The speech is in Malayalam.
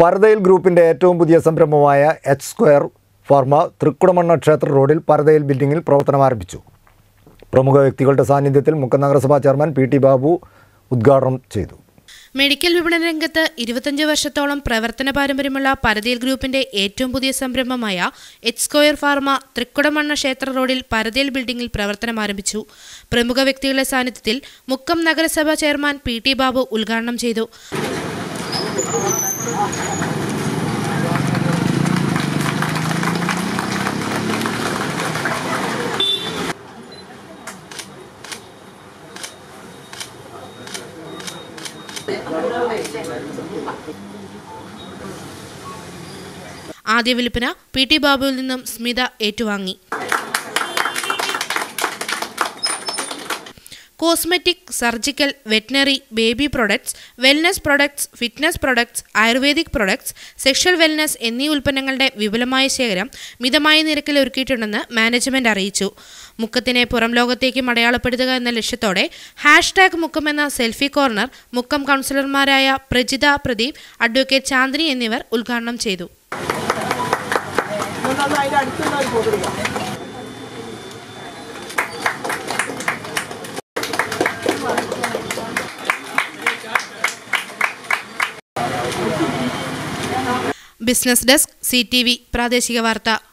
പരതയിൽ ഗ്രൂപ്പിന്റെ ഏറ്റവും പുതിയ സംരംഭമായ എച്ച് സ്ക്വയർ ഫാർമ തൃക്കുടമണ്ണ ക്ഷേത്ര റോഡിൽ പരതയിൽ ബിൽഡിംഗിൽ പ്രവർത്തനം ആരംഭിച്ചു പ്രമുഖ വ്യക്തികളുടെ സാന്നിധ്യത്തിൽ മുക്കം നഗരസഭാ ചെയർമാൻ പി ടി ബാബു ഉദ്ഘാടനം ചെയ്തു മെഡിക്കൽ വിപണന രംഗത്ത് ഇരുപത്തഞ്ച് വർഷത്തോളം പ്രവർത്തന പാരമ്പര്യമുള്ള പരതിയിൽ ഗ്രൂപ്പിന്റെ ഏറ്റവും പുതിയ സംരംഭമായ എച്ച് സ്ക്വയർ ഫാർമ തൃക്കുടമണ്ണ ക്ഷേത്ര റോഡിൽ പരതിയിൽ ബിൽഡിംഗിൽ പ്രവർത്തനം ആരംഭിച്ചു പ്രമുഖ വ്യക്തികളുടെ സാന്നിധ്യത്തിൽ മുക്കം നഗരസഭാ ചെയർമാൻ പി ടി ബാബു ഉദ്ഘാടനം ചെയ്തു ആദ്യ വിൽപ്പന പി ടി ബാബുവിൽ നിന്നും സ്മിത ഏറ്റുവാങ്ങി cosmetic surgical veterinary baby products wellness products fitness products ayurvedic products sexual wellness എന്നീ ഉൽപ്പന്നങ്ങളുടെ വിപുലമായ ശേഖരം മിതമായ നിരക്കിൽ ഒരുക്കിയിട്ടുണ്ടെന്ന് മാനേജ്മെന്റ് അറിയിച്ചു മുക്കത്തിനെ പുറം ലോകത്തേക്കും അടയാളപ്പെടുത്തുക എന്ന ലക്ഷ്യത്തോടെ ഹാഷ്ടാഗ് മുക്കം എന്ന സെൽഫി കോർണർ മുക്കം കൗൺസിലർമാരായ പ്രജിത പ്രദീപ് അഡ്വക്കേറ്റ് ചാന്ദിനി എന്നിവർ ഉദ്ഘാടനം ചെയ്തു business desk C T V പ്രാദേശിക വാർത്ത